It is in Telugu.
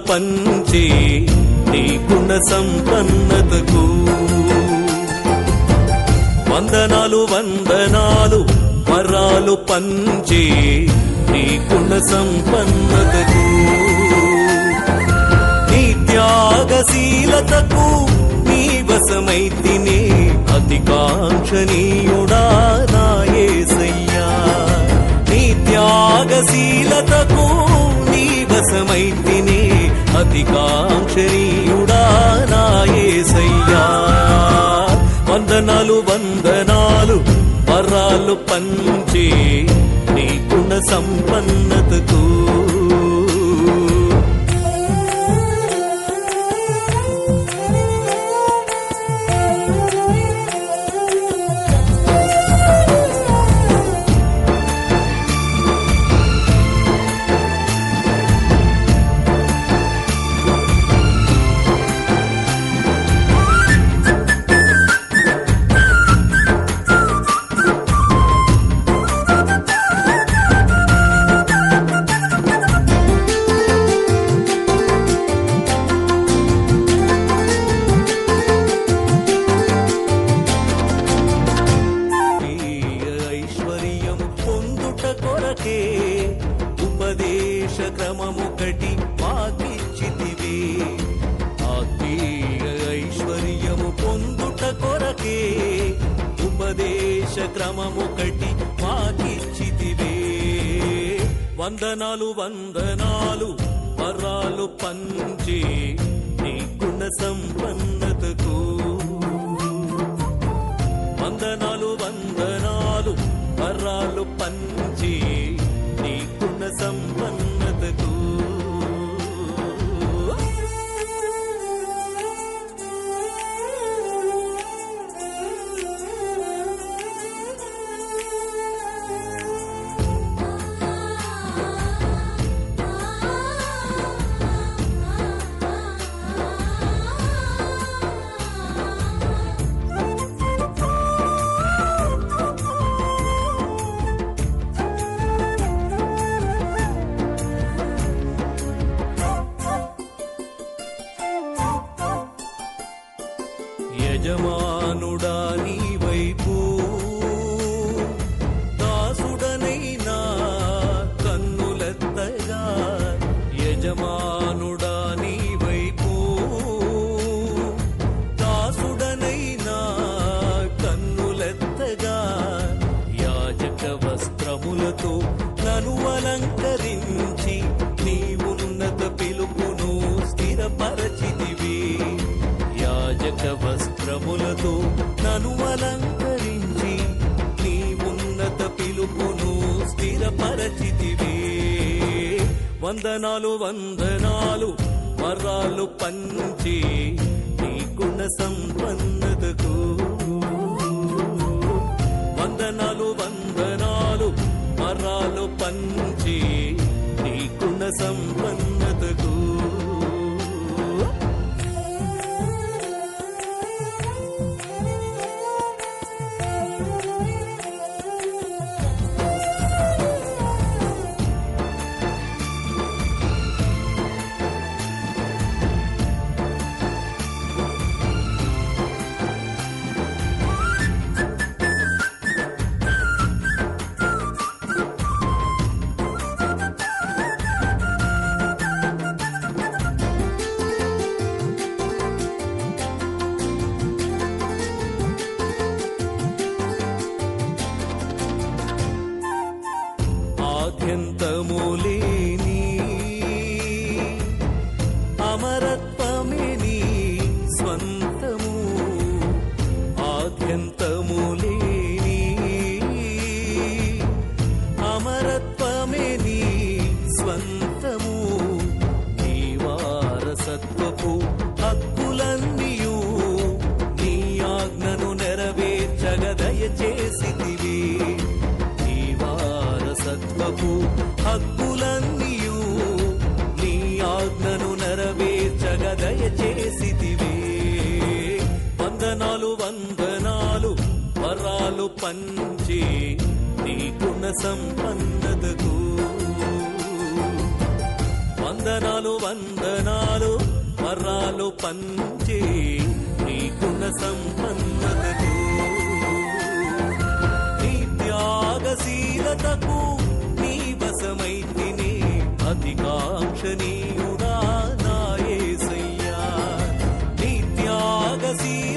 పంచే నీ గుణ సంపన్నతకు వందనాలు వందనాలు వరాలు పంచే నీ గుణ సంపన్నతకు నీ త్యాగశీలతకు నీ వశమైతినే అతికాంక్షణీయుడా నాయసయ్యా నీ త్యాగశీలతకు నీ వశమైతినే అతికాంక్షణీయుడా నాయసయ్యా వందనాలు వందనాలు వరాలు పంచే నీ గుణ సంపన్నతకు ఆత్మీయ ఐశ్వర్యము పొందుట కొరకే ఉపదేశ క్రమముకటి మాకిచ్చితివి ఆత్మీయ ఐశ్వర్యము పొందుట కొరకే ఉపదేశ క్రమముకటి మాకిచ్చితివే వందనాలు వందనాలు వరాలు పంచే నీ గుణ సంపన్నతకు వందనాలు వందనాలు వరాలు పంచి నీ గుణ సంపన్నతకు యజమానుడా నీ వైపు దాసుడనైనా కన్నులెత్తగా యజమానుడా నీ వైపు దాసుడనైనా కన్నులెత్తగా యాజక వస్త్రములతో నను అలంకరించి నీ ఉన్నత పిలుపును స్థిరపరచితివి యాజక వస్త్రములతో నను అలంకరించి నీ ఉన్నత పిలుపును స్థిరపరచితివే వందనాలు వందనాలు వరాలు పంచి నీ గుణ సంపన్నతకు వందనాలు వందనాలు వరాలు పంచి నీ గుణ సంపన్నతకు ఆద్యంతములేని అమరత్వమే నీ స్వంతము ఆద్యంతములేని అమరత్వమే నీ స్వంతము నీ వారసత్వపు హక్కులన్నీయు నీ ఆజ్ఞను నెరవేర్చగ దయచేసితివి నీ వారసత్వపు హక్కులన్నీయు నీ ఆజ్ఞను నెరవేర్చగ దయచేసితివే వందనాలు వందనాలు వరాలు పంచి నీ గుణ సంపన్నతకు వందనాలు వందనాలు వరాలు పంచే నీకున్న సంపన్నతకు నీ త్యాగశీలతకు నీ వశమైతిని అధికాంక్షణీయుడా నాయసయ్యా నీ త్యాగశీల